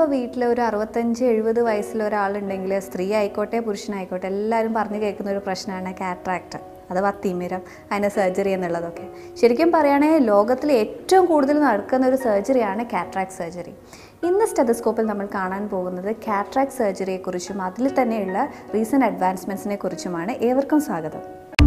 ഇന്നിപ്പോൾ വീട്ടിൽ ഒരു അറുപത്തഞ്ച് എഴുപത് വയസ്സുള്ള ഒരാളുണ്ടെങ്കിൽ സ്ത്രീ ആയിക്കോട്ടെ പുരുഷനായിക്കോട്ടെ എല്ലാവരും പറഞ്ഞു കേൾക്കുന്ന ഒരു പ്രശ്നമാണ് കാട്രാക്ട് അഥവാ തിമിരം അതിൻ്റെ സർജറി എന്നുള്ളതൊക്കെ ശരിക്കും പറയുകയാണെങ്കിൽ ലോകത്തിൽ ഏറ്റവും കൂടുതൽ നടക്കുന്ന ഒരു സർജറിയാണ് കാട്രാക്ട് സർജറി ഇന്ന് സ്റ്റെതസ്കോപ്പിൽ നമ്മൾ കാണാൻ പോകുന്നത് കാട്രാക്ട് സർജറിയെക്കുറിച്ചും അതിൽ തന്നെയുള്ള റീസെൻറ്റ് അഡ്വാൻസ്മെൻറ്റ്സിനെ കുറിച്ചുമാണ് ഏവർക്കും സ്വാഗതം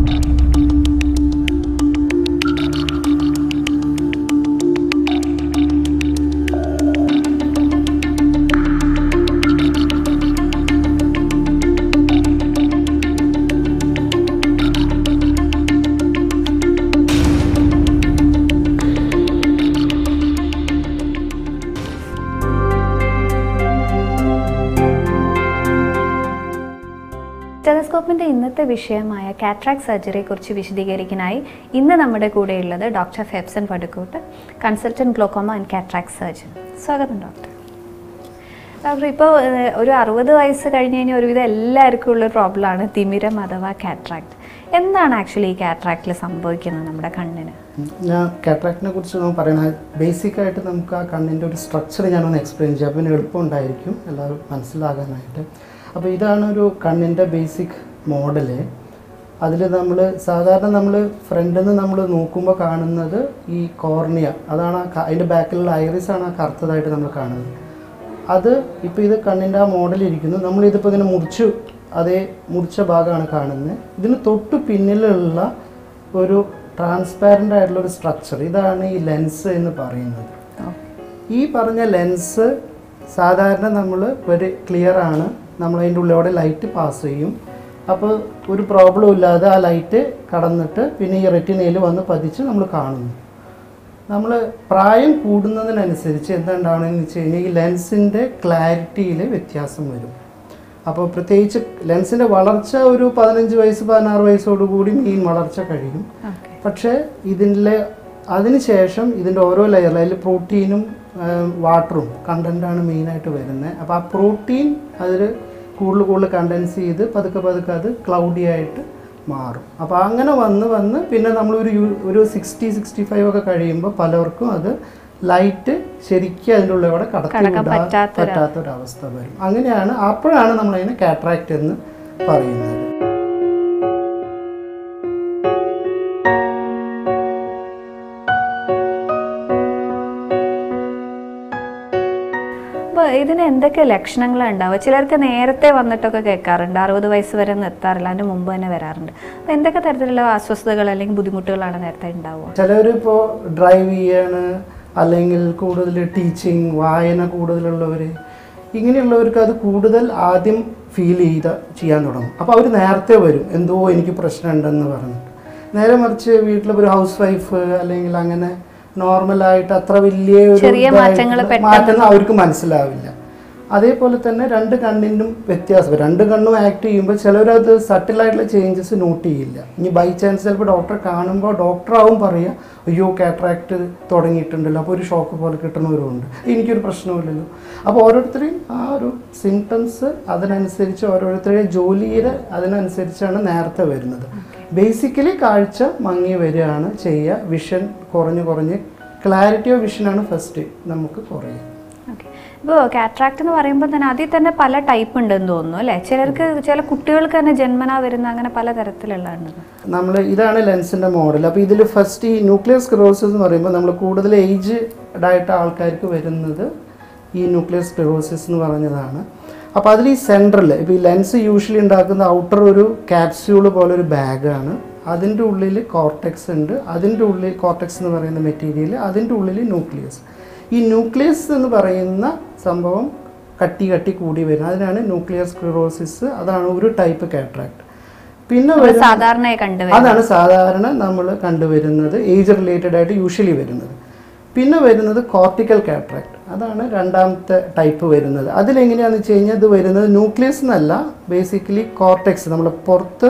ടെലസ്കോപ്പിൻ്റെ ഇന്നത്തെ വിഷയമായ കാട്രാക്ട് സർജറിയെക്കുറിച്ച് വിശദീകരിക്കാനായി ഇന്ന് നമ്മുടെ കൂടെയുള്ളത് doctor Febson Padukkoot consultant glaucoma and cataract surgeon സ്വാഗതം ഡോക്ടർ ഡോക്ടർ ഇപ്പോൾ ഏഹ്, ഒരു അറുപത് വയസ്സ് കഴിഞ്ഞ് കഴിഞ്ഞാൽ ഒരുവിധം എല്ലാവർക്കും ഉള്ള പ്രോബ്ലമാണ് തിമിരം അഥവാ കാട്രാക്ട് എന്താണ് ആക്ച്വലി ഈ കാട്രാക്റ്റിൽ സംഭവിക്കുന്നത് നമ്മുടെ കണ്ണിന് ഞാൻ കാട്രാക്റ്റിനെ കുറിച്ച് നമ്മൾ പറയണത് ബേസിക് ആയിട്ട് നമുക്ക് ആ കണ്ണിൻ്റെ ഒരു സ്ട്രക്ചർ ഞാനൊന്ന് എക്സ്പ്ലെയിൻ ചെയ്യാം അപ്പോൾ പിന്നെ എളുപ്പമുണ്ടായിരിക്കും എല്ലാവരും മനസ്സിലാകാനായിട്ട് അപ്പോൾ ഇതാണ് ഒരു കണ്ണിൻ്റെ ബേസിക് മോഡല് അതിൽ നമ്മൾ സാധാരണ നമ്മൾ ഫ്രണ്ടിൽ നിന്ന് നമ്മൾ നോക്കുമ്പോൾ കാണുന്നത് ഈ കോർണിയ അതാണ് ആ ക- അതിൻ്റെ ബാക്കിലുള്ള ഐറിസ് ആണ് ആ കറുത്തതായിട്ട് നമ്മൾ കാണുന്നത് അത് ഇപ്പോൾ ഇത് കണ്ണിൻ്റെ ആ മോഡൽ ഇരിക്കുന്നു നമ്മളിതിപ്പോൾ ഇങ്ങനെ മുറിച്ചു അതേ മുറിച്ച ഭാഗമാണ് കാണുന്നത് ഇതിന് തൊട്ട് പിന്നിലുള്ള ഒരു ട്രാൻസ്പാരൻ്റ് ആയിട്ടുള്ള ഒരു സ്ട്രക്ചർ ഇതാണ് ഈ ലെൻസ് എന്ന് പറയുന്നത് ഈ പറഞ്ഞ ലെൻസ് സാധാരണ നമ്മൾ ഒരു ക്ലിയർ ആണ് നമ്മൾ അതിൻ്റെ ഉള്ളിലൂടെ ലൈറ്റ് പാസ് ചെയ്യും അപ്പോൾ ഒരു പ്രോബ്ലം ഇല്ലാതെ ആ ലൈറ്റ് കടന്നിട്ട് പിന്നെ ഈ റെറ്റിനയിൽ വന്ന് പതിച്ച് നമ്മൾ കാണുന്നു നമ്മൾ പ്രായം കൂടുന്നതിനനുസരിച്ച് എന്താ ഉണ്ടാവണമെന്ന് വെച്ച് കഴിഞ്ഞാൽ ഈ ലെൻസിൻ്റെ ക്ലാരിറ്റിയിൽ വ്യത്യാസം വരും അപ്പോൾ പ്രത്യേകിച്ച് ലെൻസിൻ്റെ വളർച്ച ഒരു പതിനഞ്ച് വയസ്സ് പതിനാറ് വയസ്സോടുകൂടി മെയിൻ വളർച്ച കഴിയും ഓക്കെ പക്ഷേ ഇതിൻ്റെ അതിനുശേഷം ഇതിൻ്റെ ഓരോ ലെയറിൽ അതിൽ പ്രോട്ടീനും വാട്ടറും കണ്ടൻ്റാണ് മെയിനായിട്ട് വരുന്നത് അപ്പോൾ ആ പ്രോട്ടീൻ അതിൽ കൂടുതൽ കൂടുതൽ കണ്ടൻസ് ചെയ്ത് പതുക്കെ പതുക്കെ അത് ക്ലൗഡി ആയിട്ട് മാറും അപ്പോൾ അങ്ങനെ വന്ന് വന്ന് പിന്നെ നമ്മളൊരു യു- ഒരു സിക്സ്റ്റി സിക്സ്റ്റി ഫൈവ് ഒക്കെ കഴിയുമ്പോൾ പലർക്കും അത് ലൈറ്റ് ശരിക്കും അതിൻ്റെ ഉള്ളിലൂടെ കടത്തി കടക്കാൻ വിടാൻ പറ്റാത്തൊരു- പറ്റാത്തൊരവസ്ഥ വരും അങ്ങനെയാണ് അപ്പോഴാണ് നമ്മളതിനെ കാട്രാക്റ്റ് എന്ന് പറയുന്നത് അപ്പോൾ ഇതിന് എന്തൊക്കെ ലക്ഷണങ്ങളാണ് ഉണ്ടാവുക ചിലർക്ക് നേരത്തെ വന്നിട്ടൊക്കെ കേൾക്കാറുണ്ട് അറുപത് വയസ്സ് വരെ ഒന്നും എത്താറില്ല അതിന് മുമ്പ് തന്നെ വരാറുണ്ട് അപ്പോൾ എന്തൊക്കെ തരത്തിലുള്ള അസ്വസ്ഥതകൾ അല്ലെങ്കിൽ ബുദ്ധിമുട്ടുകളാണ് നേരത്തെ ഉണ്ടാവുക ചിലവരിപ്പോൾ ഡ്രൈവ് ചെയ്യാണ് അല്ലെങ്കിൽ കൂടുതൽ ടീച്ചിങ് വായന കൂടുതലുള്ളവർ ഇങ്ങനെയുള്ളവർക്ക് അത് കൂടുതൽ ആദ്യം ഫീൽ ചെയ്ത ചെയ്യാൻ തുടങ്ങും അപ്പോൾ അവർ നേരത്തെ വരും എന്തോ എനിക്ക് പ്രശ്നമുണ്ടെന്ന് പറഞ്ഞിട്ട് നേരെ മറിച്ച് വീട്ടിൽ ഒരു ഹൗസ് വൈഫ് അല്ലെങ്കിൽ അങ്ങനെ നോർമലായിട്ട് അത്ര വലിയ ഒരു ചെറിയ ഇതായിട്ടുള്ള മാറ്റങ്ങള് പെട്ടെന്ന് മാറ്റങ്ങൾ അവർക്ക് മനസ്സിലാവില്ല അതേപോലെ തന്നെ രണ്ട് കണ്ണിനും വ്യത്യാസം രണ്ട് കണ്ണും ആക്ട് ചെയ്യുമ്പോൾ ചിലവരത് സട്ടിലായിട്ടുള്ള ചേഞ്ചസ് നോട്ട് ചെയ്യില്ല ഇനി ബൈ ചാൻസ് ചിലപ്പോൾ ഡോക്ടറെ കാണുമ്പോൾ ഡോക്ടറാവും പറയുക അയ്യോ കാട്രാക്ട് തുടങ്ങിയിട്ടുണ്ടല്ലോ അപ്പോൾ ഒരു ഷോക്ക് പോലെ കിട്ടുന്നവരുണ്ട് എനിക്കൊരു പ്രശ്നമില്ലല്ലോ അപ്പോൾ ഓരോരുത്തരെയും ആ ഒരു സിംറ്റംസ് അതിനനുസരിച്ച് ഓരോരുത്തരുടെയും ജോലിയുടെ അതിനനുസരിച്ചാണ് നേരത്തെ വരുന്നത് ബേസിക്കലി കാഴ്ച മങ്ങി വരികയാണ് ചെയ്യുക വിഷൻ കുറഞ്ഞ് കുറഞ്ഞ് ക്ലാരിറ്റി ഓഫ് വിഷനാണ് ഫസ്റ്റ് നമുക്ക് കുറയുക ഓക്കെ ഇപ്പോൾ കാട്രാക്ട് എന്ന് പറയുമ്പോൾ തന്നെ അതിൽ തന്നെ പല ടൈപ്പ് ഉണ്ടെന്ന് തോന്നുന്നു അല്ലേ ചിലർക്ക് ചില കുട്ടികൾക്ക് തന്നെ ജന്മനാ വരുന്ന അങ്ങനെ പല തരത്തിലുള്ളതാണ് നമ്മൾ ഇതാണ് ലെൻസിൻ്റെ മോഡൽ അപ്പോൾ ഇതിൽ ഫസ്റ്റ് ഈ ന്യൂക്ലിയർ സ്ക്ലെറോസിസ് എന്ന് പറയുമ്പോൾ നമ്മൾ കൂടുതൽ ഏജ് ആയിട്ട് ആൾക്കാർക്ക് വരുന്നത് ഈ ന്യൂക്ലിയർ സ്ക്ലെറോസിസ് എന്ന് പറഞ്ഞതാണ് അപ്പോൾ അതിൽ ഈ സെൻട്രൽ ഇപ്പോൾ ഈ ലെൻസ് യൂഷ്വലി ഉണ്ടാക്കുന്ന ഔട്ടർ ഒരു ക്യാപ്സ്യൂൾ പോലെ ഒരു ബാഗാണ് അതിൻ്റെ ഉള്ളിൽ കോർട്ടെക്സ് ഉണ്ട് അതിൻ്റെ ഉള്ളിൽ കോർട്ടെക്സ് എന്ന് പറയുന്ന മെറ്റീരിയൽ അതിൻ്റെ ഉള്ളിൽ ന്യൂക്ലിയസ് ഈ ന്യൂക്ലിയസ് എന്ന് പറയുന്ന സംഭവം കട്ടി കട്ടി കൂടി വരുന്നത് അതിനാണ് ന്യൂക്ലിയർ സ്ക്ലെറോസിസ് അതാണ് ഒരു ടൈപ്പ് കാട്രാക്ട് പിന്നെ നമ്മൾ വരുന്ന- സാധാരണയായി കണ്ടുവരുന്നത് അതാണ് സാധാരണ നമ്മൾ കണ്ടുവരുന്നത് ഏജ് റിലേറ്റഡ് ആയിട്ട് യൂഷ്വലി വരുന്നത് പിന്നെ വരുന്നത് കോർട്ടിക്കൽ കാട്രാക്ട് അതാണ് രണ്ടാമത്തെ ടൈപ്പ് വരുന്നത് അതിലെങ്ങനെയാണെന്ന് വെച്ച് കഴിഞ്ഞാൽ ഇത് വരുന്നത് ന്യൂക്ലിയസ് എന്നല്ല ബേസിക്കലി കോർട്ടെക്സ് നമ്മുടെ പുറത്ത്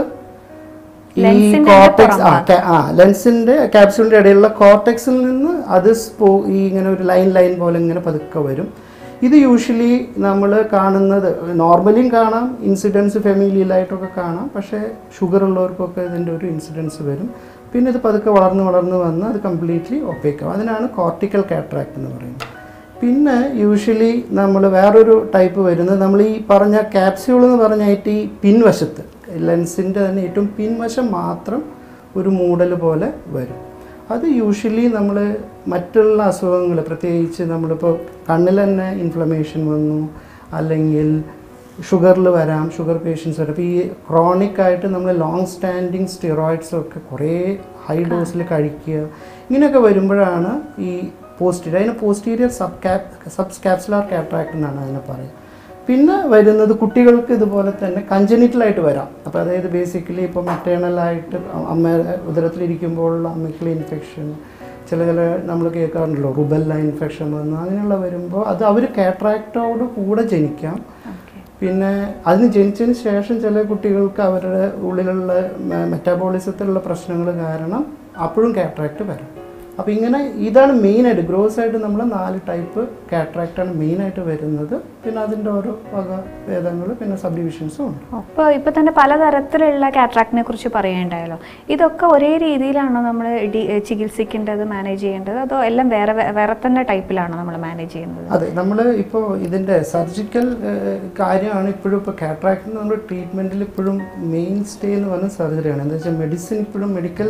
ഈ ലെൻസിന്റെ കോർട്ടെക്സ് ആ പുറംഭാഗം. ca- ആ ലെൻസിന്റെ ക്യാപ്സ്യൂളിന്റെ ഇടയിലുള്ള കോർട്ടെക്സിൽ നിന്ന് അത് സ്പോ ഈ ഇങ്ങനെ ഒരു ലൈൻ ലൈൻ പോലെ ഇങ്ങനെ പതുക്കെ വരും ഇത് യൂഷ്വലി നമ്മൾ കാണുന്നത് നോർമലിയും കാണാം ഇൻസിഡൻസ് ഫെമിലിയിലായിട്ടൊക്കെ കാണാം പക്ഷേ ഷുഗർ ഉള്ളവർക്കൊക്കെ ഇതിൻ്റെ ഒരു ഇൻസിഡൻസ് വരും പിന്നെ ഇത് പതുക്കെ വളർന്ന് വളർന്ന് വന്ന് അത് കംപ്ലീറ്റ്ലി ഒപ്പേക്കാവും അതിനാണ് കോർട്ടിക്കൽ കാട്രാക്ട് എന്ന് പറയുന്നത് പിന്നെ യൂഷ്വലി നമ്മൾ വേറൊരു ടൈപ്പ് വരുന്നത് നമ്മൾ ഈ പറഞ്ഞ ക്യാപ്സ്യൂൾ എന്ന് പറഞ്ഞായിട്ട് ഈ പിൻവശത്ത് ലെൻസിൻ്റെ തന്നെ ഏറ്റവും പിൻവശം മാത്രം ഒരു മൂടൽ പോലെ വരും അത് യൂഷ്വലി നമ്മൾ മറ്റുള്ള അസുഖങ്ങൾ പ്രത്യേകിച്ച് നമ്മളിപ്പോൾ കണ്ണിൽ തന്നെ ഇൻഫ്ലമേഷൻ വന്നു അല്ലെങ്കിൽ ഷുഗറിൽ വരാം ഷുഗർ പേഷ്യൻസ് വരാം അപ്പോൾ ഈ ക്രോണിക് ആയിട്ട് നമ്മൾ ലോങ് സ്റ്റാൻഡിങ് സ്റ്റിറോയിഡ്സ് ഒക്കെ കുറേ ഹൈ ഡോസിൽ കഴിക്കുക ഇങ്ങനെയൊക്കെ വരുമ്പോഴാണ് ഈ പോസ്റ്റീരിയർ അതിന് posterior sub cap sub capsular cataract എന്നാണ് അതിനെ പറയുക പിന്നെ വരുന്നത് കുട്ടികൾക്ക് ഇതുപോലെ തന്നെ കഞ്ചനിറ്റലായിട്ട് വരാം അപ്പോൾ അതായത് ബേസിക്കലി ഇപ്പോൾ മറ്റേണലായിട്ട് അമ്മ ഉദരത്തിലിരിക്കുമ്പോഴുള്ള അമ്മയ്ക്കുള്ള ഇൻഫെക്ഷൻ ചില ചില നമ്മൾ കേൾക്കാറുണ്ടല്ലോ റുബല്ല ഇൻഫെക്ഷൻ വന്നു അങ്ങനെയുള്ള വരുമ്പോൾ അത് അവർ കാറ്ററാക്റ്റോട് കൂടെ ജനിക്കാം പിന്നെ അതിന് ജനിച്ചതിന് ശേഷം ചില കുട്ടികൾക്ക് അവരുടെ ഉള്ളിലുള്ള മെറ്റാബോളിസത്തിലുള്ള പ്രശ്നങ്ങൾ കാരണം അപ്പോഴും കാറ്ററാക്റ്റ് വരാം അപ്പോൾ ഇങ്ങനെ ഇതാണ് മെയിനായിട്ട് ഗ്രോസ് ആയിട്ട് നമ്മൾ നാല് ടൈപ്പ് കാറ്ററാക്റ്റാണ് മെയിനായിട്ട് വരുന്നത് പിന്നെ അതിൻ്റെ ഓരോ വക ഭേദങ്ങൾ പിന്നെ സബ് ഡിവിഷൻസും ഉണ്ട് അപ്പോൾ ഇപ്പോൾ തന്നെ പലതരത്തിലുള്ള കാറ്ററാക്റ്റിനെ കുറിച്ച് പറയുണ്ടായല്ലോ ഇതൊക്കെ ഒരേ രീതിയിലാണോ നമ്മൾ ഡി- ചികിത്സിക്കേണ്ടത് മാനേജ് ചെയ്യേണ്ടത് അതോ എല്ലാം വേറെ വേ- വേറെ തന്നെ ടൈപ്പിലാണോ നമ്മൾ മാനേജ് ചെയ്യുന്നത് അതെ നമ്മൾ ഇപ്പോൾ ഇതിൻ്റെ സർജിക്കൽ കാര്യമാണ് ഇപ്പോഴും ഇപ്പോൾ കാറ്ററാക്റ്റിന് നമ്മുടെ ട്രീറ്റ്മെൻറ്റിൽ ഇപ്പോഴും മെയിൻ സ്റ്റേ എന്ന് പറഞ്ഞ സർജറിയാണ് എന്താ വെച്ചാൽ മെഡിസിൻ ഇപ്പോഴും മെഡിക്കൽ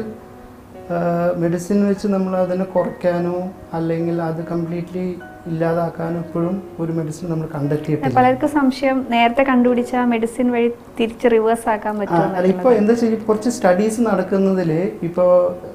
മെഡിസിൻ വെച്ച് നമ്മൾ അതിനെ കുറയ്ക്കാനോ അല്ലെങ്കിൽ അത് കംപ്ലീറ്റ്ലി ഇല്ലാതാക്കാനോ ഇപ്പോഴും ഒരു മെഡിസിൻ നമ്മൾ കണ്ടെത്തിയിട്ടില്ല പലർക്കും സംശയം നേരത്തെ കണ്ടുപിടിച്ച മെഡിസിൻ വഴി തിരിച്ച് റിവേഴ്സ് ആക്കാൻ ആ, പറ്റുമോ അല്ല ഇപ്പോൾ എന്താ വെച്ചാൽ കുറച്ച് സ്റ്റഡീസ് നടക്കുന്നതിൽ ഇപ്പോൾ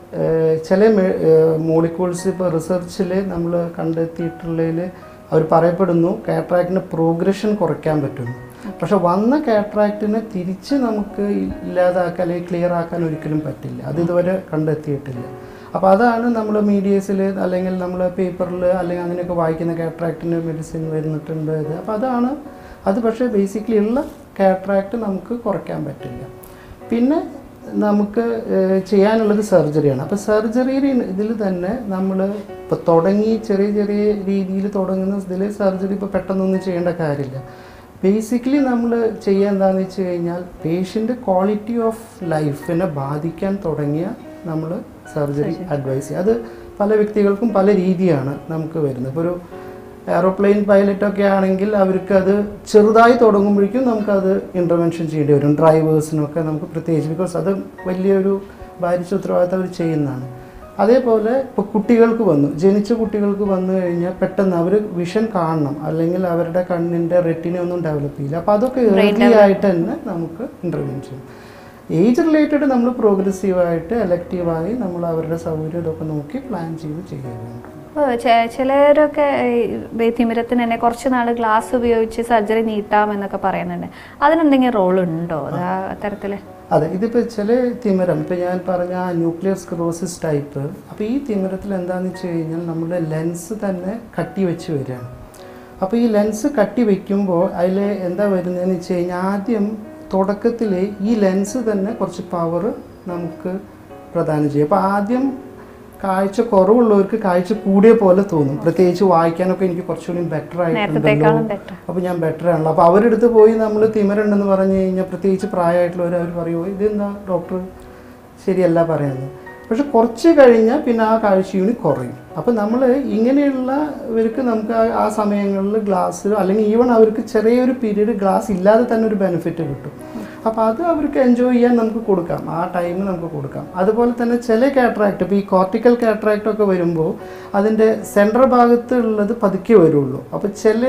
ചില മോളിക്യൂൾസ് ഇപ്പോൾ റിസർച്ചിൽ നമ്മൾ കണ്ടെത്തിയിട്ടുള്ളതിൽ അവർ പറയപ്പെടുന്നു കാറ്ററാക്റ്റിന് പ്രോഗ്രഷൻ കുറയ്ക്കാൻ പറ്റുന്നു പക്ഷെ വന്ന കാറ്ററാക്റ്റിനെ തിരിച്ച് നമുക്ക് ഇല്ലാതാക്കാൻ അല്ലെങ്കിൽ ക്ലിയർ ആക്കാൻ ഒരിക്കലും പറ്റില്ല അത് ഇതുവരെ കണ്ടെത്തിയിട്ടില്ല അപ്പോൾ അതാണ് നമ്മൾ മീഡിയസിൽ അല്ലെങ്കിൽ നമ്മൾ പേപ്പറിൽ അല്ലെങ്കിൽ അങ്ങനെയൊക്കെ വായിക്കുന്ന കാറ്ററാക്റ്റിന് മെഡിസിൻ വരുന്നിട്ടുണ്ട് ഇത് അപ്പോൾ അതാണ് അത് പക്ഷേ ബേസിക്കലി ഉള്ള കാറ്ററാക്റ്റ് നമുക്ക് കുറയ്ക്കാൻ പറ്റില്ല പിന്നെ നമുക്ക് ഏഹ്, ചെയ്യാനുള്ളത് സർജറിയാണ് അപ്പോൾ സർജറിയിൽ ഇതിൽ തന്നെ നമ്മൾ ഇപ്പോൾ തുടങ്ങി ചെറിയ ചെറിയ രീതിയിൽ തുടങ്ങുന്ന ഇതിൽ സർജറി ഇപ്പോൾ പെട്ടെന്നൊന്നും ചെയ്യേണ്ട കാര്യമില്ല ബേസിക്കലി നമ്മൾ ചെയ്യുക എന്താണെന്ന് വെച്ച് കഴിഞ്ഞാൽ പേഷ്യൻ്റ് ക്വാളിറ്റി ഓഫ് ലൈഫിനെ ബാധിക്കാൻ തുടങ്ങിയ നമ്മൾ സർജറി അഡ്വൈസ് ചെയ്യുക അത് പല വ്യക്തികൾക്കും പല രീതിയാണ് നമുക്ക് വരുന്നത് ഇപ്പോൾ ഒരു എയറോപ്ലെയിൻ പൈലറ്റൊക്കെ ആണെങ്കിൽ അവർക്ക് അത് ചെറുതായി തുടങ്ങുമ്പോഴേക്കും നമുക്കത് ഇൻ്റർവെൻഷൻ ചെയ്യേണ്ടി വരും ഡ്രൈവേഴ്സിനൊക്കെ നമുക്ക് പ്രത്യേകിച്ച് ബിക്കോസ് അത് വലിയൊരു ഭാരിച്ച ഉത്തരവാദിത്തം അവർ ചെയ്യുന്നതാണ് അതേപോലെ ഇപ്പോൾ കുട്ടികൾക്ക് വന്നു ജനിച്ച കുട്ടികൾക്ക് വന്നു കഴിഞ്ഞാൽ പെട്ടെന്ന് അവർ വിഷൻ കാണണം അല്ലെങ്കിൽ അവരുടെ കണ്ണിൻ്റെ റെറ്റിനെ ഒന്നും ഡെവലപ്പ് ചെയ്യില്ല അപ്പോൾ അതൊക്കെ ഏർലി ആയിട്ട് തന്നെ നമുക്ക് ഇൻ്റർവെൻ ചെയ്യും ഏജ് റിലേറ്റഡ് നമ്മൾ പ്രോഗ്രസീവായിട്ട് എലക്റ്റീവായി നമ്മൾ അവരുടെ സൗകര്യം ഇതൊക്കെ നോക്കി പ്ലാൻ ചെയ്ത് ചെയ്യുന്നുണ്ട് ഇപ്പോൾ ചിലരൊക്കെ ഈ തിമിരത്തിന് തന്നെ കുറച്ച് നാൾ ഗ്ലാസ് ഉപയോഗിച്ച് സർജറി നീട്ടാമെന്നൊക്കെ പറയുന്നുണ്ട് അതിനെന്തെങ്കിലും റോൾ ഉണ്ടോ അത് ആ തരത്തിൽ അതെ ഇതിപ്പോൾ ചില തിമിരം ഇപ്പോൾ ഞാൻ പറഞ്ഞ ആ ന്യൂക്ലിയർ സ്ക്രോസിസ് ടൈപ്പ് അപ്പോൾ ഈ തിമിരത്തിൽ എന്താണെന്ന് വെച്ച് കഴിഞ്ഞാൽ നമ്മുടെ ലെൻസ് തന്നെ കട്ടി വെച്ച് വരികയാണ് അപ്പോൾ ഈ ലെൻസ് കട്ടി വെക്കുമ്പോൾ അതിൽ എന്താ വരുന്നതെന്ന് വെച്ച് കഴിഞ്ഞാൽ ആദ്യം തുടക്കത്തിൽ ഈ ലെൻസ് തന്നെ കുറച്ച് പവർ നമുക്ക് പ്രദാനം ചെയ്യും അപ്പോൾ ആദ്യം കാഴ്ച കുറവുള്ളവർക്ക് കാഴ്ച കൂടിയ പോലെ തോന്നും പ്രത്യേകിച്ച് വായിക്കാനൊക്കെ എനിക്ക് കുറച്ചുകൂടി ബെറ്റർ ആയിട്ടുണ്ടല്ലോ നേരത്തെക്കാളും ബെറ്റർ അപ്പോൾ ഞാൻ ബെറ്റർ ആണല്ലോ അപ്പോൾ അവരുടെ അടുത്ത് പോയി നമ്മൾ തിമിരുണ്ടെന്ന് പറഞ്ഞു കഴിഞ്ഞാൽ പ്രത്യേകിച്ച് പ്രായമായിട്ടുള്ളവർ അവർ പറയുമോ ഇതെന്താ ഡോക്ടർ ശരിയല്ല പറയുന്നത് പക്ഷെ കുറച്ച് കഴിഞ്ഞാൽ പിന്നെ ആ കാഴ്ച യൂണിറ്റ് കുറയും അപ്പോൾ നമ്മൾ ഇങ്ങനെയുള്ള ഇവർക്ക് നമുക്ക് ആ- ആ സമയങ്ങളിൽ ഗ്ലാസ് അല്ലെങ്കിൽ ഈവൺ അവർക്ക് ചെറിയൊരു പീരീഡ് ഗ്ലാസ് ഇല്ലാതെ തന്നെ ഒരു ബെനിഫിറ്റ് കിട്ടും അപ്പോൾ അത് അവർക്ക് എൻജോയ് ചെയ്യാൻ നമുക്ക് കൊടുക്കാം ആ ടൈം നമുക്ക് കൊടുക്കാം അതുപോലെ തന്നെ ചില കാറ്ററാക്ട് ഇപ്പോൾ ഈ കോർട്ടിക്കൽ കാറ്ററാക്ട് ഒക്കെ വരുമ്പോൾ അതിൻ്റെ സെൻട്രൽ ഭാഗത്ത് ഉള്ളത് പതുക്കെ വരുള്ളൂ അപ്പോൾ ചില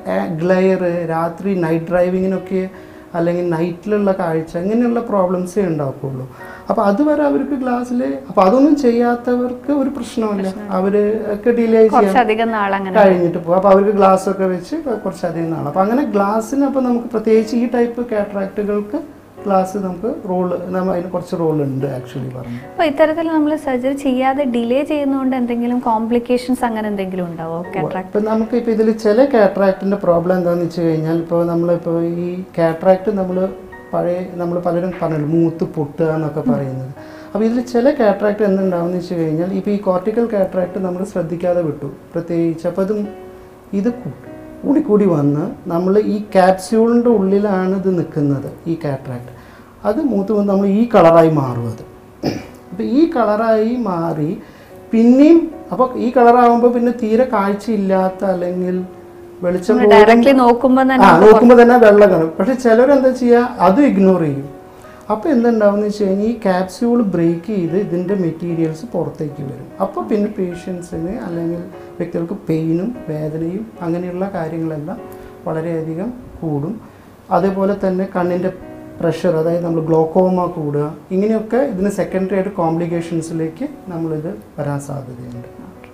ഗ്ലെയർ രാത്രി നൈറ്റ് ഡ്രൈവിങ്ങിനൊക്കെ അല്ലെങ്കിൽ നൈറ്റിലുള്ള കാഴ്ച ഇങ്ങനെയുള്ള പ്രോബ്ലംസേ ഉണ്ടാക്കുള്ളൂ അപ്പോൾ അതുവരെ അവർക്ക് ക്ലാസ്സിൽ അപ്പോൾ അതൊന്നും ചെയ്യാത്തവർക്ക് ഒരു പ്രശ്നമില്ല അവർ ഒക്കെ ഡിലേ ചെയ്യാം കുറച്ചധികം നാളങ്ങനെ കഴിഞ്ഞിട്ട് പോകും അപ്പോൾ അവർക്ക് ഗ്ലാസ് ഒക്കെ വെച്ച് കുറച്ചധികം നാളെ അപ്പോൾ അങ്ങനെ ഗ്ലാസ്സിന് അപ്പോൾ നമുക്ക് പ്രത്യേകിച്ച് ഈ ടൈപ്പ് കാറ്ററാക്റ്റുകൾക്ക് ഗ്ലാസ് നമുക്ക് റോള് നമ്മൾ അതിന് കുറച്ച് റോൾ ഉണ്ട് ആക്ച്വലി പറഞ്ഞു അപ്പോൾ ഇത്തരത്തിൽ നമ്മൾ സർജറി ചെയ്യാതെ ഡിലേ ചെയ്യുന്നതുകൊണ്ട് എന്തെങ്കിലും കോംപ്ലിക്കേഷൻസ് അങ്ങനെ എന്തെങ്കിലും ഉണ്ടാവോ കാറ്ററാക്ട് ഇപ്പം നമുക്ക് ഇപ്പോൾ ഇതിൽ ചില കാറ്ററാക്റ്റിൻ്റെ പ്രോബ്ലം എന്താണെന്ന് വെച്ച് കഴിഞ്ഞാൽ ഇപ്പോൾ നമ്മളിപ്പോൾ ഈ കാറ്ററാക്റ്റ് നമ്മൾ പഴയ നമ്മൾ പലരും പറഞ്ഞല്ലോ മൂത്ത് പൊട്ടുക എന്നൊക്കെ പറയുന്നത് അപ്പോൾ ഇതിൽ ചില കാറ്ററാക്റ്റ് എന്തുണ്ടാവുമെന്ന് വെച്ച് കഴിഞ്ഞാൽ ഇപ്പോൾ ഈ കോർട്ടിക്കൽ കാറ്ററാക്റ്റ് നമ്മൾ ശ്രദ്ധിക്കാതെ വിട്ടു പ്രത്യേകിച്ച് അപ്പോൾ ഇത് ഇത് കൂ- കൂടിക്കൂടി വന്ന് നമ്മൾ ഈ ക്യാപ്സ്യൂളിൻ്റെ ഉള്ളിലാണ് ഇത് നിൽക്കുന്നത് ഈ കാറ്ററാക്റ്റ് അത് മൂത്ത് വന്ന് നമ്മൾ ഈ കളറായി മാറും അത് അപ്പോൾ ഈ കളറായി മാറി പിന്നെയും അപ്പോൾ ഈ കളറാകുമ്പോൾ പിന്നെ തീരെ കാഴ്ചയില്ലാത്ത അല്ലെങ്കിൽ വെളിച്ചം പോലും- ഡയറക്റ്റ്ലി നോക്കുമ്പോൾ ആ തന്നെ നോക്കുമ്പോൾ തന്നെ വെള്ളം കാണും പക്ഷെ ചിലരെന്താ ചെയ്യുക അതും ഇഗ്നോർ ചെയ്യും അപ്പോൾ എന്തുണ്ടാവും വെച്ച് കഴിഞ്ഞാൽ ഈ ക്യാപ്സ്യൂൾ ബ്രേക്ക് ചെയ്ത് ഇതിൻ്റെ മെറ്റീരിയൽസ് പുറത്തേക്ക് വരും അപ്പോൾ പിന്നെ പേഷ്യൻസിന് അല്ലെങ്കിൽ വ്യക്തികൾക്ക് പെയിനും വേദനയും അങ്ങനെയുള്ള കാര്യങ്ങളെല്ലാം വളരെയധികം കൂടും അതേപോലെ തന്നെ കണ്ണിൻ്റെ പ്രഷർ അതായത് നമ്മൾ ഗ്ലോക്കോമ കൂടുക ഇങ്ങനെയൊക്കെ ഇതിന് സെക്കൻഡറി ആയിട്ട് കോംപ്ലിക്കേഷൻസിലേക്ക് നമ്മളിത് വരാൻ സാധ്യതയുണ്ട്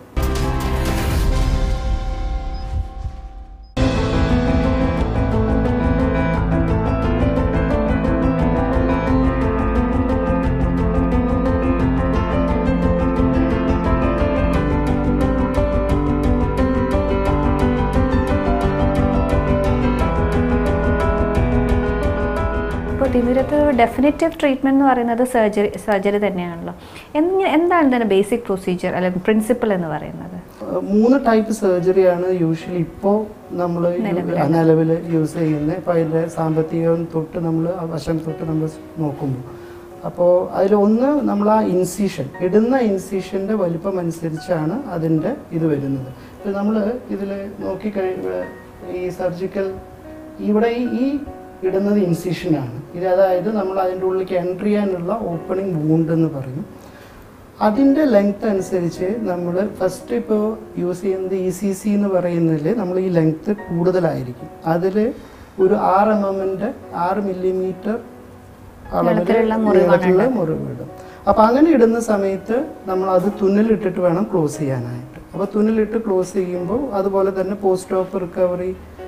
ഇപ്പോൾ തിമിരത്ത് ഡെഫിനറ്റീവ് ട്രീറ്റ്മെന്റ് എന്ന് പറയുന്നത് സർജറി സർജറി തന്നെയാണല്ലോ എന്ത് എന്താണ് ഇതിൻ്റെ ബേസിക് പ്രൊസീജിയർ അല്ലെങ്കിൽ പ്രിൻസിപ്പിൾ എന്ന് പറയുന്നത് മൂന്ന് ടൈപ്പ് സർജറിയാണ് യൂഷ്വലി ഇപ്പോൾ നമ്മൾ നിലവിൽ യൂസ് ചെയ്യുന്നത് ഇപ്പോൾ അതിൻ്റെ സാമ്പത്തികം തൊട്ട് നമ്മൾ വശം തൊട്ട് നമ്മൾ നോക്കുമ്പോൾ അപ്പോൾ അതിലൊന്ന് നമ്മൾ ആ ഇൻസിഷൻ ഇടുന്ന ഇൻസിഷൻ്റെ വലിപ്പം അനുസരിച്ചാണ് അതിൻ്റെ ഇത് വരുന്നത് ഇപ്പോൾ നമ്മൾ ഇതിൽ നോക്കിക്കഴിയുമ്പോൾ ഈ സർജിക്കൽ ഇവിടെ ഈ ഈ ഇടുന്നത് ഇൻസിഷനാണ് ഇത് അതായത് നമ്മൾ അതിൻ്റെ ഉള്ളിലേക്ക് എൻട്രി ചെയ്യാനുള്ള ഓപ്പണിംഗ് വൂണ്ട് എന്ന് പറയും അതിൻ്റെ ലെങ്ത് അനുസരിച്ച് നമ്മൾ ഫസ്റ്റ് ഇപ്പോൾ യൂസ് ചെയ്യുന്നത് ഇ സി സി എന്ന് പറയുന്നതിൽ നമ്മൾ ഈ ലെങ്ത് കൂടുതലായിരിക്കും അതിൽ ഒരു ആറ് എം എമ്മിൻ്റെ ആറ് മില്ലിമീറ്റർ നീളത്തിലുള്ള മുറിവാണ് മുറിവിടും അപ്പോൾ അങ്ങനെ ഇടുന്ന സമയത്ത് നമ്മൾ അത് തുന്നലിട്ടിട്ട് വേണം ക്ലോസ് ചെയ്യാനായിട്ട് അപ്പോൾ തുന്നലിട്ട് ക്ലോസ് ചെയ്യുമ്പോൾ അതുപോലെ തന്നെ പോസ്റ്റ് ഓഫ് റിക്കവറി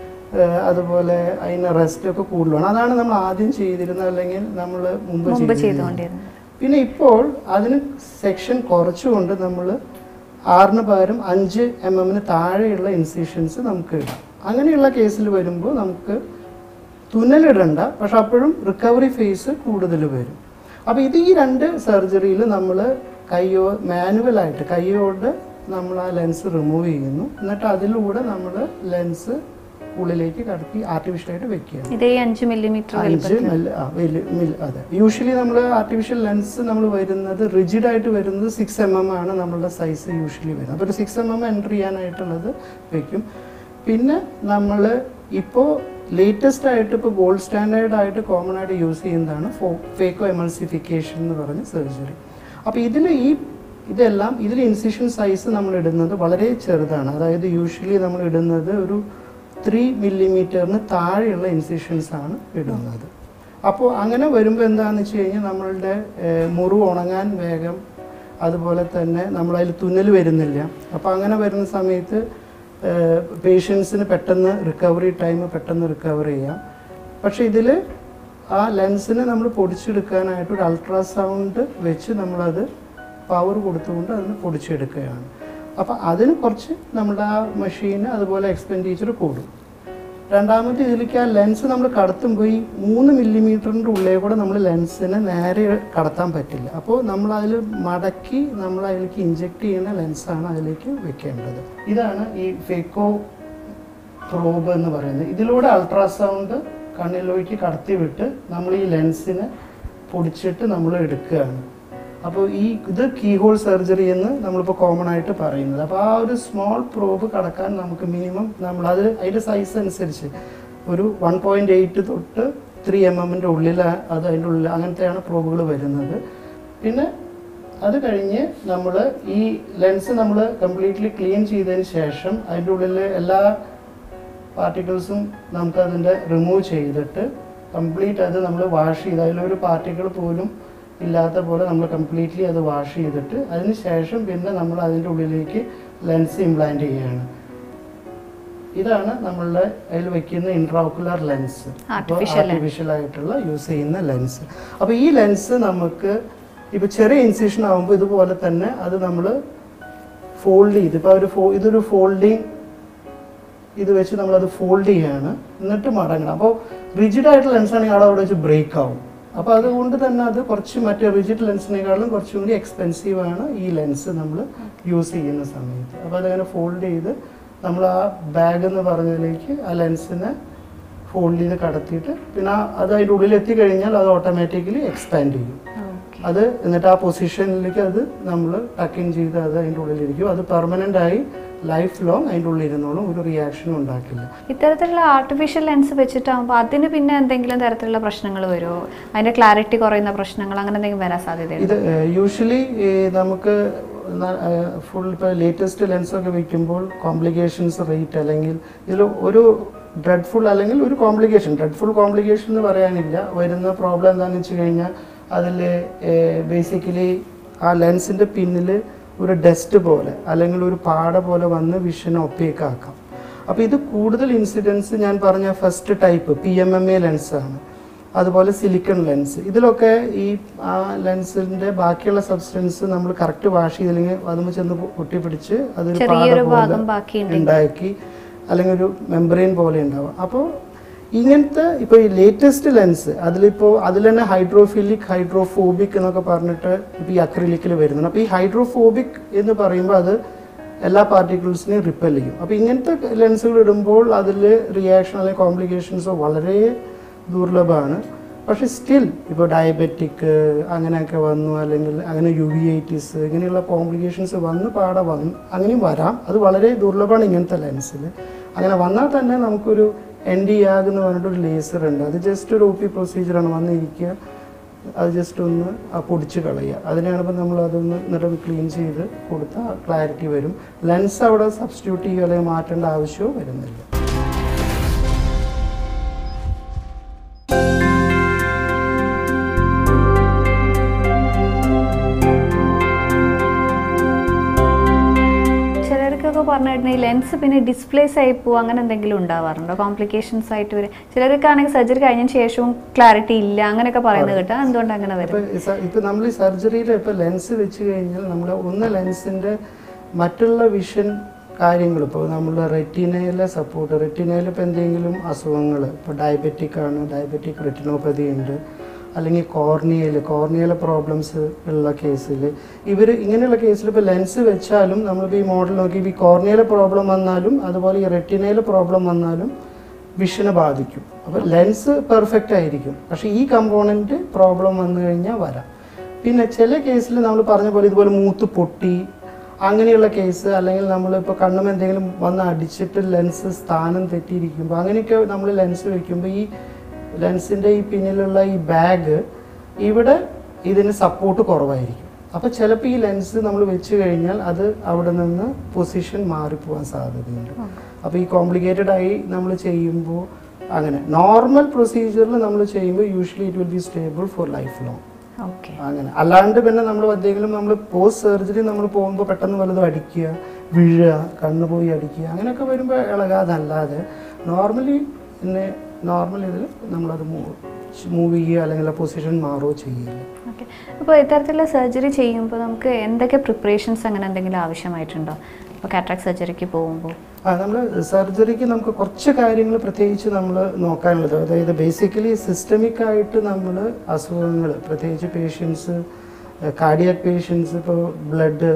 അതുപോലെ അതിന് റെസ്റ്റ് ഒക്കെ കൂടുതലാണ് അതാണ് നമ്മൾ ആദ്യം ചെയ്തിരുന്നത് അല്ലെങ്കിൽ നമ്മൾ മുമ്പ് മുമ്പ് ചെയ്തിരുന്നത് ചെയ്തുകൊണ്ടിരുന്നത് പിന്നെ ഇപ്പോൾ അതിന് സെക്ഷൻ കുറച്ചുകൊണ്ട് നമ്മൾ ആറിന് പകരം അഞ്ച് എം എമ്മിന് താഴെയുള്ള ഇൻസിഷൻസ് നമുക്ക് ഇടാം അങ്ങനെയുള്ള കേസിൽ വരുമ്പോൾ നമുക്ക് തുന്നലിടണ്ട പക്ഷെ അപ്പോഴും റിക്കവറി ഫേസ് കൂടുതൽ വരും അപ്പോൾ ഇത് ഈ രണ്ട് സർജറിയിൽ നമ്മൾ കയ്യോ മാനുവലായിട്ട് കൈയോട് നമ്മൾ ആ ലെൻസ് റിമൂവ് ചെയ്യുന്നു എന്നിട്ട് അതിലൂടെ നമ്മൾ ലെൻസ് ഉള്ളിലേക്ക് കടത്തി ആർട്ടിഫിഷ്യലായിട്ട് വെക്കുകയാണ് ഇതേ അഞ്ച് മില്ലിമീറ്റർ അഞ്ച് മില്ലി ആ വലിയ മില്ലി അതെ യൂഷ്വലി നമ്മൾ ആർട്ടിഫിഷ്യൽ ലെൻസ് നമ്മൾ വരുന്നത് റിജിഡ് ആയിട്ട് വരുന്നത് സിക്സ് എം എം ആണ് നമ്മളുടെ സൈസ് യൂഷ്വലി വരുന്നത് അപ്പോൾ ഒരു സിക്സ് എം എം എൻ്റർ ചെയ്യാനായിട്ടുള്ളത് വെക്കും പിന്നെ നമ്മൾ ഇപ്പോൾ ലേറ്റസ്റ്റ് ആയിട്ട് ഇപ്പോൾ ഗോൾഡ് സ്റ്റാൻഡേർഡ് ആയിട്ട് കോമൺ ആയിട്ട് യൂസ് ചെയ്യുന്നതാണ് ഫോ ഫേക്കോ എമൾസിഫിക്കേഷൻ എന്ന് പറഞ്ഞ സർജറി അപ്പോൾ ഇതിൽ ഈ ഇതെല്ലാം ഇതിൽ ഇൻസിഷൻ സൈസ് നമ്മൾ ഇടുന്നത് വളരെ ചെറുതാണ് അതായത് യൂഷ്വലി നമ്മൾ ഇടുന്നത് ഒരു ത്രീ മില്ലിമീറ്ററിന് താഴെയുള്ള ഇൻസിഷൻസ് ആണ് ഇടുന്നത് അപ്പോൾ അങ്ങനെ വരുമ്പോൾ എന്താണെന്ന് വെച്ച് കഴിഞ്ഞാൽ നമ്മളുടെ ഏഹ്, മുറിവ് ഉണങ്ങാൻ വേഗം അതുപോലെ തന്നെ നമ്മളതിൽ തുന്നൽ വരുന്നില്ല അപ്പോൾ അങ്ങനെ വരുന്ന സമയത്ത് പേഷ്യൻസിന് പെട്ടെന്ന് റിക്കവറി ടൈം പെട്ടെന്ന് റിക്കവർ ചെയ്യാം പക്ഷേ ഇതിൽ ആ ലെൻസിനെ നമ്മൾ പൊടിച്ചെടുക്കാനായിട്ട് ഒരു അൾട്രാസൗണ്ട് വെച്ച് നമ്മളത് പവർ കൊടുത്തുകൊണ്ട് അതിന് പൊടിച്ചെടുക്കുകയാണ് അപ്പോൾ അതിന് കുറച്ച് നമ്മുടെ ആ മെഷീന് അതുപോലെ എക്സ്പെൻഡിച്ചർ കൂടും രണ്ടാമത്തെ ഇതിലേക്ക് ആ ലെൻസ് നമ്മൾ കടത്തുമ്പോൾ ഈ മൂന്ന് മില്ലിമീറ്ററിൻ്റെ ഉള്ളിൽ കൂടെ നമ്മൾ ലെൻസിനെ നേരെ കടത്താൻ പറ്റില്ല അപ്പോൾ നമ്മൾ അതിൽ മടക്കി നമ്മൾ അതിലേക്ക് ഇഞ്ചെക്ട് ചെയ്യുന്ന ലെൻസാണ് അതിലേക്ക് വെക്കേണ്ടത് ഇതാണ് ഈ ഫേക്കോ പ്രോബ് എന്ന് പറയുന്നത് ഇതിലൂടെ അൾട്രാസൗണ്ട് കണ്ണിലേക്ക് കടത്തി വിട്ട് നമ്മൾ ഈ ലെൻസിനെ പൊടിച്ചിട്ട് നമ്മൾ എടുക്കുകയാണ് അപ്പോൾ ഈ ഇത് കീഹോൾ സർജറി എന്ന് നമ്മളിപ്പോൾ കോമൺ ആയിട്ട് പറയുന്നത് അപ്പോൾ ആ ഒരു സ്മോൾ പ്രോബ് കടക്കാൻ നമുക്ക് മിനിമം നമ്മൾ അത് അതിൻ്റെ സൈസ് അനുസരിച്ച് ഒരു വൺ പോയിൻ്റ് എയ്റ്റ് തൊട്ട് ത്രീ എം എമ്മിൻ്റെ ഉള്ളിൽ അത് അതിൻ്റെ ഉള്ളിൽ അങ്ങനത്തെയാണ് പ്രോബുകൾ വരുന്നത് പിന്നെ അത് കഴിഞ്ഞ് നമ്മൾ ഈ ലെൻസ് നമ്മൾ കംപ്ലീറ്റ്ലി ക്ലീൻ ചെയ്തതിന് ശേഷം അതിൻ്റെ ഉള്ളിൽ എല്ലാ പാർട്ടിക്കിൾസും നമുക്ക് അതിൻ്റെ റിമൂവ് ചെയ്തിട്ട് കംപ്ലീറ്റ് അത് നമ്മൾ വാഷ് ചെയ്ത് അതിലൊരു പാർട്ടിക്കിൾ പോലും ഇല്ലാത്ത പോലെ നമ്മൾ കംപ്ലീറ്റ്ലി അത് വാഷ് ചെയ്തിട്ട് അതിന് ശേഷം പിന്നെ നമ്മൾ അതിൻ്റെ ഉള്ളിലേക്ക് ലെൻസ് ഇംപ്ലാന്റ് ചെയ്യുകയാണ് ഇതാണ് നമ്മളുടെ അതിൽ വെക്കുന്ന intraocular lens Artificial lens. Artificial ആയിട്ടുള്ള യൂസ് ചെയ്യുന്ന ലെൻസ് അപ്പോൾ ഈ ലെൻസ് നമുക്ക് ഇപ്പോൾ ചെറിയ ഇൻസിഷൻ ആകുമ്പോൾ ഇതുപോലെ തന്നെ അത് നമ്മൾ ഫോൾഡ് ചെയ്ത് ഇപ്പോൾ ഒരു ഫോ ഇതൊരു ഫോൾഡിങ് ഇത് വെച്ച് നമ്മളത് ഫോൾഡ് ചെയ്യാണ് എന്നിട്ട് മടങ്ങണം അപ്പോൾ റിജിഡ് ആയിട്ടുള്ള ലെൻസ് ആണെങ്കിൽ അവിടെ അവിടെ വെച്ച് ബ്രേക്ക് ആവും അപ്പോൾ അതുകൊണ്ട് തന്നെ അത് കുറച്ച് മറ്റേ റിജിഡ് ലെൻസിനേക്കാളും കുറച്ചും കൂടി എക്സ്പെൻസീവ് ആണ് ഈ ലെൻസ് നമ്മൾ യൂസ് ചെയ്യുന്ന സമയത്ത് അപ്പോൾ അതങ്ങനെ ഫോൾഡ് ചെയ്ത് നമ്മൾ ആ ബാഗ് എന്ന് പറഞ്ഞതിലേക്ക് ആ ലെൻസിനെ ഫോൾഡ് ചെയ്ത് കടത്തിയിട്ട് പിന്നെ ആ- അത് അതിൻ്റെ ഉള്ളിൽ എത്തിക്കഴിഞ്ഞാൽ അത് ഓട്ടോമാറ്റിക്കലി എക്സ്പാൻഡ് ചെയ്യും ഓക്കെ അത് എന്നിട്ട് ആ പൊസിഷനിലേക്ക് അത് നമ്മൾ ടക്കിൻ ചെയ്ത് അത് അതിൻ്റെ ഉള്ളിലിരിക്കും അത് പെർമനൻ്റ് ആയി ലൈഫ് ലോങ് അതിൻ്റെ ഉള്ളിൽ ഇരുന്നോളും ഒരു റിയാക്ഷനും ഉണ്ടാക്കില്ല ഇത്തരത്തിലുള്ള ആർട്ടിഫിഷ്യൽ ലെൻസ് വെച്ചിട്ടാകുമ്പോൾ അതിന് പിന്നെ എന്തെങ്കിലും തരത്തിലുള്ള പ്രശ്നങ്ങൾ വരുമോ അതിന്റെ ക്ലാരിറ്റി കുറയുന്ന പ്രശ്നങ്ങൾ അങ്ങനെ എന്തെങ്കിലും വരാൻ സാധ്യതയുണ്ട് ഇത് യൂഷ്വലി നമുക്ക് ഫുൾ ഇപ്പോൾ ലേറ്റസ്റ്റ് ലെൻസൊക്കെ വെക്കുമ്പോൾ കോംപ്ലിക്കേഷൻസ് റേറ്റ് അല്ലെങ്കിൽ ഇതിൽ ഒരു ഡ്രെഡ്ഫുൾ അല്ലെങ്കിൽ ഒരു കോംപ്ലിക്കേഷൻ ഡ്രെഡ്ഫുൾ കോംപ്ലിക്കേഷൻ എന്ന് പറയാനില്ല വരുന്ന പ്രോബ്ലം എന്താണെന്ന് വെച്ച് കഴിഞ്ഞാൽ അതിൽ ബേസിക്കലി ആ ലെൻസിൻ്റെ പിന്നിൽ ഒരു ഡസ്റ്റ് പോലെ അല്ലെങ്കിൽ ഒരു പാട പോലെ വന്ന് വിഷൻ ഒപ്പേക്കാക്കാം അപ്പോൾ ഇത് കൂടുതൽ ഇൻസിഡൻസ് ഞാൻ പറഞ്ഞ first type P M M A ലെൻസാണ് അതുപോലെ സിലിക്കൺ ലെൻസ് ഇതിലൊക്കെ ഈ ആ ലെൻസിന്റെ ബാക്കിയുള്ള സബ്സ്റ്റൻസ് നമ്മൾ കറക്റ്റ് വാഷ് ചെയ്തില്ലെങ്കിൽ അതുമ്പോൾ ചെന്ന് പൊട്ടിപ്പിടിച്ച് അതൊരു പാട ചെറിയൊരു ഭാഗം പോലെ ബാക്കിയുണ്ടെങ്കിൽ ഉണ്ടാക്കി അല്ലെങ്കിൽ ഒരു മെമ്പറൈൻ പോലെ ഉണ്ടാവും അപ്പോൾ ഇങ്ങനത്തെ ഇപ്പോൾ ഈ ലേറ്റസ്റ്റ് ലെൻസ് അതിലിപ്പോൾ അതിൽ തന്നെ ഹൈഡ്രോഫിലിക് ഹൈഡ്രോഫോബിക് എന്നൊക്കെ പറഞ്ഞിട്ട് ഇപ്പോൾ ഈ അക്രിലിക്കിൽ വരുന്നുണ്ട് അപ്പോൾ ഈ ഹൈഡ്രോഫോബിക് എന്ന് പറയുമ്പോൾ അത് എല്ലാ പാർട്ടിക്കിൾസിനെയും റിപ്പൽ ചെയ്യും അപ്പോൾ ഇങ്ങനത്തെ ലെൻസുകൾ ഇടുമ്പോൾ അതിൽ റിയാക്ഷൻ അല്ലെങ്കിൽ കോംപ്ലിക്കേഷൻസോ വളരെ ദുർലഭമാണ് പക്ഷേ സ്റ്റിൽ ഇപ്പോൾ ഡയബറ്റിക് അങ്ങനെയൊക്കെ വന്നു അല്ലെങ്കിൽ അങ്ങനെ യുവിഐറ്റിസ് ഇങ്ങനെയുള്ള കോംപ്ലിക്കേഷൻസ് വന്ന് പാടെ വന്നു അങ്ങനെയും വരാം അത് വളരെ ദുർലഭമാണ് ഇങ്ങനത്തെ ലെൻസിൽ അങ്ങനെ വന്നാൽ തന്നെ നമുക്കൊരു എൻ ഡി ആഗ് എന്ന് പറഞ്ഞിട്ടൊരു ലേസർ ഉണ്ട് അത് ജസ്റ്റ് ഒരു ഒ പി പ്രൊസീജിയറാണ് വന്നിരിക്കുക അത് ജസ്റ്റ് ഒന്ന് ആ പൊടിച്ച് കളയുക അതിനാണ് ഇപ്പം നമ്മൾ അതൊന്ന് എന്നിട്ട് ക്ലീൻ ചെയ്ത് കൊടുത്താൽ ക്ലാരിറ്റി വരും ലെൻസ് അവിടെ സബ്സ്റ്റിറ്റ്യൂട്ട് ചെയ്യുക അല്ലെങ്കിൽ മാറ്റേണ്ട ആവശ്യവും വരുന്നില്ല ചിലർക്കൊക്കെ പറഞ്ഞിട്ടുണ്ട് ഈ ലെൻസ് പിന്നെ ഡിസ്പ്ലേസ് ആയി പോകും അങ്ങനെ എന്തെങ്കിലും ഉണ്ടാവാറുണ്ടോ കോംപ്ലിക്കേഷൻസ് ആയിട്ട് വരും ചിലർക്കാണെങ്കിൽ സർജറി കഴിഞ്ഞതിന് ശേഷവും ക്ലാരിറ്റി ഇല്ല അങ്ങനെയൊക്കെ പറയുന്നത് കേട്ടോ എന്തുകൊണ്ട് അങ്ങനെ വരും ഇപ്പൊ ഇപ്പൊ നമ്മൾ ഈ സർജറിയിൽ ഇപ്പൊ ലെൻസ് വെച്ച് കഴിഞ്ഞാൽ നമ്മൾ ഒന്ന് ലെൻസിന്റെ മറ്റുള്ള വിഷൻ കാര്യങ്ങൾ ഇപ്പോൾ നമ്മൾ റെറ്റിനയിലെ സപ്പോർട്ട് റെറ്റിനയിൽ ഇപ്പോൾ എന്തെങ്കിലും അസുഖങ്ങൾ ഇപ്പോൾ ഡയബറ്റിക് ആണ് ഡയബറ്റിക് റെറ്റിനോപ്പതി ഉണ്ട് അല്ലെങ്കിൽ കോർണിയയിൽ കോർണിയയിലെ പ്രോബ്ലംസ് ഉള്ള കേസിൽ ഇവർ ഇങ്ങനെയുള്ള കേസിൽ ഇപ്പോൾ ലെൻസ് വെച്ചാലും നമ്മളിപ്പോൾ ഈ മോഡൽ നോക്കി ഈ കോർണിയയിലെ പ്രോബ്ലം വന്നാലും അതുപോലെ ഈ റെറ്റിനയിലെ പ്രോബ്ലം വന്നാലും വിഷനെ ബാധിക്കും അപ്പോൾ ലെൻസ് പെർഫെക്റ്റ് ആയിരിക്കും പക്ഷേ ഈ കമ്പോണൻറ്റ് പ്രോബ്ലം വന്നു കഴിഞ്ഞാൽ വരാം പിന്നെ ചില കേസിൽ നമ്മൾ പറഞ്ഞ പോലെ ഇതുപോലെ മൂത്ത് പൊട്ടി അങ്ങനെയുള്ള കേസ് അല്ലെങ്കിൽ നമ്മളിപ്പോൾ കണ്ണും എന്തെങ്കിലും വന്ന് അടിച്ചിട്ട് ലെൻസ് സ്ഥാനം തെറ്റിയിരിക്കുമ്പോൾ അങ്ങനെയൊക്കെ നമ്മൾ ലെൻസ് വെക്കുമ്പോൾ ഈ ലെൻസിൻ്റെ ഈ പിന്നിലുള്ള ഈ ബാഗ് ഇവിടെ ഇതിന് സപ്പോർട്ട് കുറവായിരിക്കും അപ്പോൾ ചിലപ്പോൾ ഈ ലെൻസ് നമ്മൾ വെച്ച് കഴിഞ്ഞാൽ അത് അവിടെ നിന്ന് പൊസിഷൻ മാറിപ്പോവാൻ സാധ്യതയുണ്ട് അപ്പോൾ ഈ കോംപ്ലിക്കേറ്റഡ് ആയി നമ്മൾ ചെയ്യുമ്പോൾ അങ്ങനെ നോർമൽ പ്രൊസീജിയറിൽ നമ്മൾ ചെയ്യുമ്പോൾ usually it will be stable for life long okay അങ്ങനെ അല്ലാണ്ട് പിന്നെ നമ്മൾ എന്തെങ്കിലും നമ്മൾ പോസ്റ്റ് സർജറി നമ്മൾ പോകുമ്പോൾ പെട്ടെന്ന് വല്ലതും അടിക്കുക വീഴുക കണ്ണ് പോയി അടിക്കുക അങ്ങനെയൊക്കെ വരുമ്പോൾ ഇളകാതല്ലാതെ നോർമലി പിന്നെ നോർമൽ ഇതിൽ നമ്മളത് മൂവ് മൂവ് ചെയ്യുക അല്ലെങ്കിൽ ആ പൊസിഷൻ മാറുകയോ ചെയ്യില്ല ഓക്കെ അപ്പോൾ ഇത്തരത്തിലുള്ള സർജറി ചെയ്യുമ്പോൾ നമുക്ക് എന്തൊക്കെ പ്രിപ്പറേഷൻസ് അങ്ങനെ എന്തെങ്കിലും ആവശ്യമായിട്ടുണ്ടോ ഇപ്പോൾ കാറ്ററാക്ട് സർജറിക്ക് പോകുമ്പോൾ ആ നമ്മൾ സർജറിക്ക് നമുക്ക് കുറച്ച് കാര്യങ്ങൾ പ്രത്യേകിച്ച് നമ്മൾ നോക്കാനുള്ളത് അതായത് ബേസിക്കലി സിസ്റ്റമിക് ആയിട്ട് നമ്മൾ അസുഖങ്ങൾ പ്രത്യേകിച്ച് പേഷ്യൻസ് കാർഡിയാക് പേഷ്യൻസ് ഇപ്പോൾ ബ്ലഡ്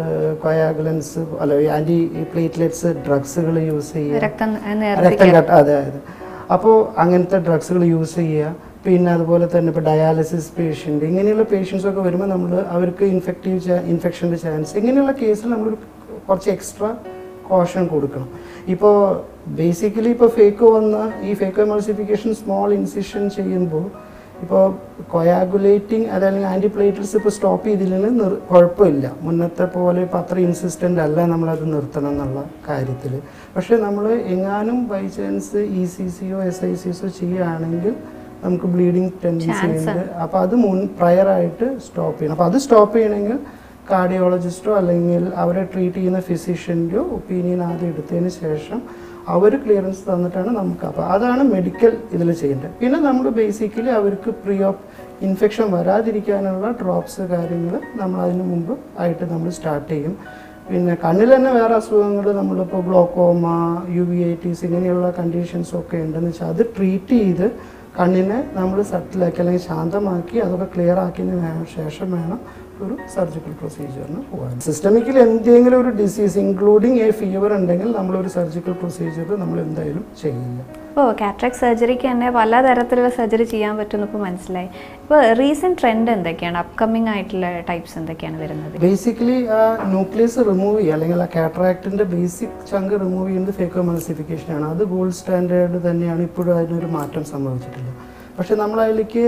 കൊയാഗുലൻസ് അല്ല ആൻറ്റി പ്ലേറ്റ്ലെറ്റ്സ് ഡ്രഗ്സുകൾ യൂസ് ചെയ്യുക രക്തം രക്തം നേർപ്പിക്കാൻ കട്ട അതെ അതെ അപ്പോൾ അങ്ങനത്തെ ഡ്രഗ്സുകൾ യൂസ് ചെയ്യുക പിന്നെ അതുപോലെ തന്നെ ഇപ്പോൾ ഡയാലിസിസ് പേഷ്യൻ്റ് ഇങ്ങനെയുള്ള പേഷ്യൻസ് ഒക്കെ വരുമ്പോൾ നമ്മൾ അവർക്ക് ഇൻഫെക്റ്റീവ് ഇൻഫെക്ഷൻ്റെ ചാൻസ് ഇങ്ങനെയുള്ള കേസിൽ നമ്മൾ കുറച്ച് എക്സ്ട്രാ കോഷൻ കൊടുക്കണം ഇപ്പോൾ ബേസിക്കലി ഇപ്പോൾ ഫേക്ക് വന്ന ഈ ഫേക്ക് എമൾസിഫിക്കേഷൻ സ്മോൾ ഇൻസിഷൻ ചെയ്യുമ്പോൾ ഇപ്പോൾ കൊയാഗുലേറ്റിംഗ് അതല്ലെങ്കിൽ ആൻറ്റിപ്ലേറ്റ്സ് ഇപ്പോൾ സ്റ്റോപ്പ് ചെയ്തില്ലെങ്കിൽ നിർ കുഴപ്പമില്ല മുന്നത്തെ പോലെ ഇപ്പോൾ അത്ര ഇൻസിസ്റ്റൻ്റ് അല്ല നമ്മളത് നിർത്തണം എന്നുള്ള കാര്യത്തിൽ പക്ഷേ നമ്മൾ എങ്ങാനും ബൈ ചാൻസ് ഇ സി സിയോ എസ് ഐ സിസോ ചെയ്യുകയാണെങ്കിൽ നമുക്ക് ബ്ലീഡിങ് ടെൻഡൻസി Chance ഉണ്ട് അപ്പോൾ അത് മുൻ പ്രയറായിട്ട് സ്റ്റോപ്പ് ചെയ്യണം അപ്പോൾ അത് സ്റ്റോപ്പ് ചെയ്യണമെങ്കിൽ കാർഡിയോളജിസ്റ്റോ അല്ലെങ്കിൽ അവരെ ട്രീറ്റ് ചെയ്യുന്ന ഫിസിഷ്യൻ്റെയോ ഒപ്പീനിയൻ ആദ്യം എടുത്തതിന് ശേഷം അവർ ക്ലിയറൻസ് തന്നിട്ടാണ് നമുക്ക് അപ്പോൾ അതാണ് മെഡിക്കൽ ഇതിൽ ചെയ്യേണ്ടത് പിന്നെ നമ്മൾ ബേസിക്കലി അവർക്ക് പ്രീ ഓഫ് ഇൻഫെക്ഷൻ വരാതിരിക്കാനുള്ള ഡ്രോപ്സ് കാര്യങ്ങൾ നമ്മൾ അതിന് മുമ്പ് ആയിട്ട് നമ്മൾ സ്റ്റാർട്ട് ചെയ്യും പിന്നെ കണ്ണിൽ തന്നെ വേറെ അസുഖങ്ങൾ നമ്മളിപ്പോൾ glaucoma uveitis ഇങ്ങനെയുള്ള കണ്ടീഷൻസ് ഒക്കെ ഉണ്ടെന്ന് വെച്ചാൽ അത് ട്രീറ്റ് ചെയ്ത് കണ്ണിനെ നമ്മൾ സെറ്റിലാക്കി അല്ലെങ്കിൽ ശാന്തമാക്കി അതൊക്കെ ക്ലിയർ ആക്കിയതിന് വേ- ശേഷം വേണം ഒരു സർജിക്കൽ പ്രൊസീജിയറിന് പോകാൻ സിസ്റ്റമിക്കൽ എന്തെങ്കിലും ഒരു ഡിസീസ് ഇൻക്ലൂഡിങ് എ ഫീവർ ഉണ്ടെങ്കിൽ നമ്മളൊരു സർജിക്കൽ പ്രൊസീജിയർ നമ്മൾ എന്തായാലും ചെയ്യില്ല ഇപ്പോൾ കാട്രാക്ട് സർജറിക്ക് തന്നെ പലതരത്തിലുള്ള സർജറി ചെയ്യാൻ പറ്റുമെന്ന് ഇപ്പോൾ മനസ്സിലായി ഇപ്പോൾ റീസെൻറ്റ് ട്രെൻഡ് എന്തൊക്കെയാണ് അപ്കമിങ് ആയിട്ടുള്ള ടൈപ്സ് എന്തൊക്കെയാണ് വരുന്നത് ബേസിക്കലി ആ ന്യൂക്ലിയസ് റിമൂവ് ചെയ്യുക അല്ലെങ്കിൽ ആ കാറ്ററാക്റ്റിന്റെ ബേസിക് ചങ്ക് റിമൂവ് ചെയ്യുന്നത് ഫേക്കോമൽസിഫിക്കേഷൻ ആണ് അത് ഗോൾഡ് സ്റ്റാൻഡേർഡ് തന്നെയാണ് ഇപ്പോഴും അതിനൊരു മാറ്റം സംഭവിച്ചിട്ടില്ല പക്ഷെ നമ്മൾ അതിലേക്ക്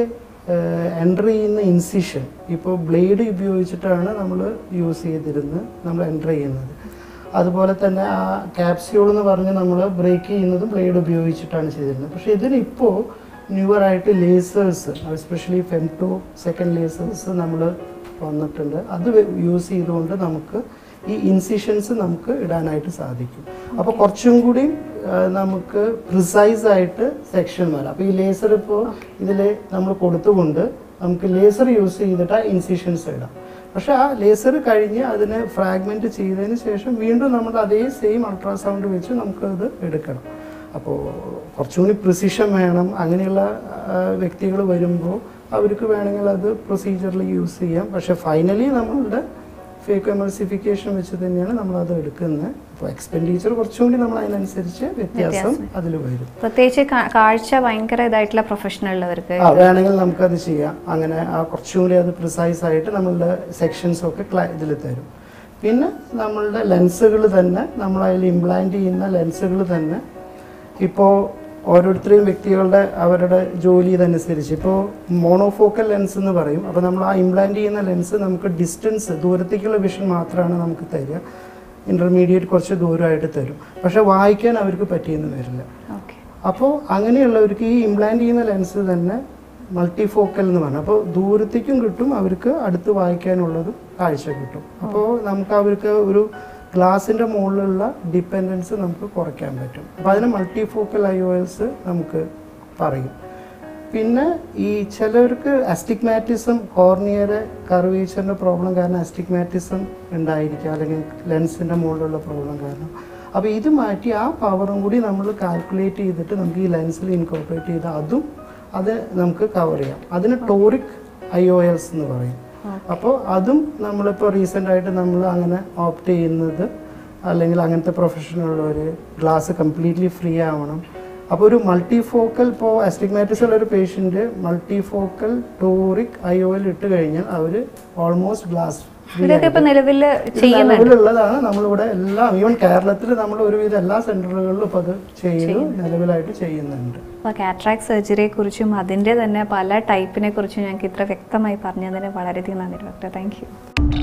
എൻ്റർ ചെയ്യുന്ന ഇൻസിഷൻ ഇപ്പോൾ ബ്ലേഡ് ഉപയോഗിച്ചിട്ടാണ് നമ്മൾ യൂസ് ചെയ്തിരുന്നത് നമ്മൾ എൻ്റർ ചെയ്യുന്നത് അതുപോലെ തന്നെ ആ ക്യാപ്സ്യൂൾ എന്ന് പറഞ്ഞ് നമ്മൾ ബ്രേക്ക് ചെയ്യുന്നതും ബ്ലേഡ് ഉപയോഗിച്ചിട്ടാണ് ചെയ്തിരുന്നത് പക്ഷേ ഇതിനിപ്പോൾ ന്യൂവർ ആയിട്ട് lasers especially femto second lasers നമ്മൾ വന്നിട്ടുണ്ട് അത് യൂസ് ചെയ്തുകൊണ്ട് നമുക്ക് ഈ ഇൻസിഷൻസ് നമുക്ക് ഇടാനായിട്ട് സാധിക്കും അപ്പോൾ കുറച്ചും കൂടി ആ, നമുക്ക് പ്രിസൈസ് ആയിട്ട് സെക്ഷൻ വരാം അപ്പോൾ ഈ ലേസർ ഇപ്പോൾ ഇതിൽ നമ്മൾ കൊടുത്തുകൊണ്ട് നമുക്ക് ലേസർ യൂസ് ചെയ്തിട്ട് ആ ഇൻസിഷൻസ് ഇടാം പക്ഷെ ആ ലേസർ കഴിഞ്ഞ് അതിനെ ഫ്രാഗ്മെന്റ് ചെയ്തതിന് ശേഷം വീണ്ടും നമ്മൾ അതേ സെയിം അൾട്രാസൗണ്ട് വെച്ച് നമുക്കത് എടുക്കണം അപ്പോൾ കുറച്ചുകൂടി പ്രിസിഷൻ വേണം അങ്ങനെയുള്ള വ്യക്തികൾ വരുമ്പോൾ അവർക്ക് വേണമെങ്കിൽ അത് പ്രൊസീജിയറിൽ യൂസ് ചെയ്യാം പക്ഷെ ഫൈനലി നമ്മളുടെ ഫേക്ക് എമൾസിഫിക്കേഷൻ വെച്ച് തന്നെയാണ് നമ്മൾ അത് എടുക്കുന്നത് അപ്പോൾ എക്സ്പെൻഡിച്ചർ കുറച്ചും കൂടി നമ്മൾ അതിനനുസരിച്ച് വ്യത്യാസം അതിൽ വരും പ്രത്യേകിച്ച് കാ- കാഴ്ച ഭയങ്കര ഇതായിട്ടുള്ള പ്രൊഫഷണൽ ഉള്ളവർക്ക് ആ വേണമെങ്കിൽ നമുക്കത് ചെയ്യാം അങ്ങനെ ആ കുറച്ചും കൂടി അത് പ്രിസൈസ് ആയിട്ട് നമ്മളുടെ സെക്ഷൻസ് ഒക്കെ ഇതിൽ തരും പിന്നെ നമ്മളുടെ ലെൻസുകൾ തന്നെ നമ്മൾ അതിൽ ഇംപ്ലാന്റ് ചെയ്യുന്ന ലെൻസുകൾ തന്നെ ഇപ്പോൾ ഓരോരുത്തരെയും വ്യക്തികളുടെ അവരുടെ ജോലി ഇതനുസരിച്ച് ഇപ്പോൾ മോണോഫോക്കൽ ലെൻസ് എന്ന് പറയും അപ്പോൾ നമ്മൾ ആ ഇംപ്ലാന്റ് ചെയ്യുന്ന ലെൻസ് നമുക്ക് ഡിസ്റ്റൻസ് ദൂരത്തേക്കുള്ള വിഷൻ മാത്രമാണ് നമുക്ക് തരിക ഇൻ്റർമീഡിയറ്റ് കുറച്ച് ദൂരമായിട്ട് തരും പക്ഷെ വായിക്കാൻ അവർക്ക് പറ്റിയെന്ന് വരില്ല ഓക്കെ അപ്പോൾ അങ്ങനെയുള്ളവർക്ക് ഈ ഇംപ്ലാന്റ് ചെയ്യുന്ന ലെൻസ് തന്നെ മൾട്ടിഫോക്കൽ എന്ന് പറഞ്ഞു അപ്പോൾ ദൂരത്തേക്കും കിട്ടും അവർക്ക് അടുത്ത് വായിക്കാനുള്ളതും കാഴ്ച കിട്ടും അപ്പോൾ നമുക്ക് അവർക്ക് ഒരു ഗ്ലാസിൻ്റെ മുകളിലുള്ള ഡിപ്പെൻഡൻസ് നമുക്ക് കുറയ്ക്കാൻ പറ്റും അപ്പോൾ അതിന് മൾട്ടിഫോക്കൽ ഐ ഒ എസ് നമുക്ക് പറയും പിന്നെ ഈ ചിലർക്ക് അസ്റ്റിഗ്മാറ്റിസം കോർണിയറെ കർവേച്ചറിൻ്റെ പ്രോബ്ലം കാരണം അസ്റ്റിഗ്മാറ്റിസം ഉണ്ടായിരിക്കാം അല്ലെങ്കിൽ ലെൻസിൻ്റെ മുകളിലുള്ള പ്രോബ്ലം കാരണം അപ്പോൾ ഇത് മാറ്റി ആ പവറും കൂടി നമ്മൾ കാൽക്കുലേറ്റ് ചെയ്തിട്ട് നമുക്ക് ഈ ലെൻസിൽ ഇൻകോർപ്പറേറ്റ് ചെയ്ത് അതും അത് നമുക്ക് കവർ ചെയ്യാം അതിന് ടോറിക് ഐ ഒ എസ് എന്ന് പറയും അപ്പോൾ അതും നമ്മളിപ്പോൾ റീസെൻ്റ് ആയിട്ട് നമ്മൾ അങ്ങനെ ഓപ്റ്റ് ചെയ്യുന്നത് അല്ലെങ്കിൽ അങ്ങനത്തെ പ്രൊഫഷനുള്ളവർ ഗ്ലാസ് കംപ്ലീറ്റ്ലി ഫ്രീ ആവണം അപ്പോൾ ഒരു മൾട്ടിഫോക്കൽ ഇപ്പോൾ അസ്റ്റിഗ്മാറ്റിസ് ഉള്ള ഒരു patient multifocal toric I O L ഇട്ട് കഴിഞ്ഞാൽ അവർ ഓൾമോസ്റ്റ് ഗ്ലാസ് ഇതൊക്കെ ഇപ്പൊ നിലവിൽ ചെയ്യുന്നുണ്ട് നിലവിലുള്ളതാണ് നമ്മളിവിടെ എല്ലാം ഈവൻ കേരളത്തിൽ നമ്മൾ ഒരുവിധം എല്ലാ സെന്ററുകളിലും ഇപ്പോൾ അത് ചെയ്യുന്നു നിലവിലായിട്ട് ചെയ്യുന്നുണ്ട് അപ്പോൾ കാട്രാക്ട് സർജറിയെ കുറിച്ചും അതിൻ്റെ തന്നെ പല ടൈപ്പിനെ കുറിച്ചും ഞങ്ങൾക്ക് ഇത്ര വ്യക്തമായി പറഞ്ഞതിന് വളരെയധികം നന്ദി ഡോക്ടർ താങ്ക് യു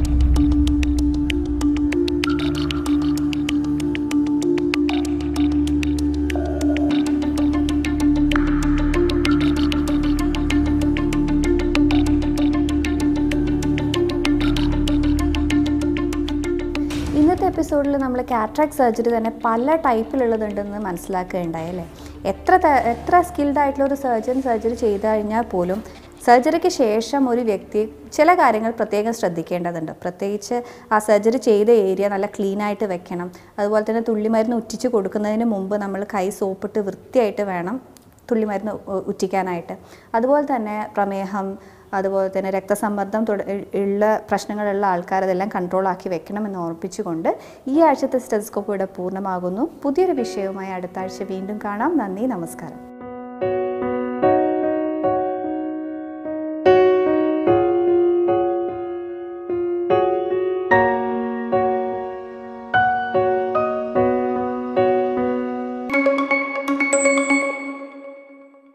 ഇന്നത്തെ എപ്പിസോഡിൽ നമ്മൾ കാട്രാക്ട് സർജറി തന്നെ പല ടൈപ്പിലുള്ളതുണ്ടെന്ന് മനസ്സിലാക്കുകയുണ്ടായി അല്ലേ എത്ര ത- എത്ര സ്കിൽഡ് ആയിട്ടുള്ള ഒരു സർജൻ സർജറി ചെയ്തു കഴിഞ്ഞാൽ പോലും സർജറിക്ക് ശേഷം ഒരു വ്യക്തി ചില കാര്യങ്ങൾ പ്രത്യേകം ശ്രദ്ധിക്കേണ്ടതുണ്ട് പ്രത്യേകിച്ച് ആ സർജറി ചെയ്ത ഏരിയ നല്ല ക്ലീൻ ആയിട്ട് വെക്കണം അതുപോലെ തന്നെ തുള്ളിമരുന്ന് ഉറ്റിച്ച് കൊടുക്കുന്നതിന് മുമ്പ് നമ്മൾ കൈ സോപ്പിട്ട് വൃത്തിയായിട്ട് വേണം തുള്ളിമരുന്ന് ഉ- ഉറ്റിക്കാനായിട്ട് അതുപോലെ തന്നെ പ്രമേഹം അതുപോലെ തന്നെ രക്തസമ്മർദ്ദം തുട ഉള്ള പ്രശ്നങ്ങളുള്ള ആൾക്കാർ അതെല്ലാം കൺട്രോൾ ആക്കി വെക്കണമെന്ന് ഓർപ്പിച്ചുകൊണ്ട് ഈ ആഴ്ചത്തെ സ്റ്റെസ്കോപ്പ് ഇവിടെ പൂർണ്ണമാകുന്നു പുതിയൊരു വിഷയവുമായി അടുത്ത ആഴ്ച വീണ്ടും കാണാം നന്ദി നമസ്കാരം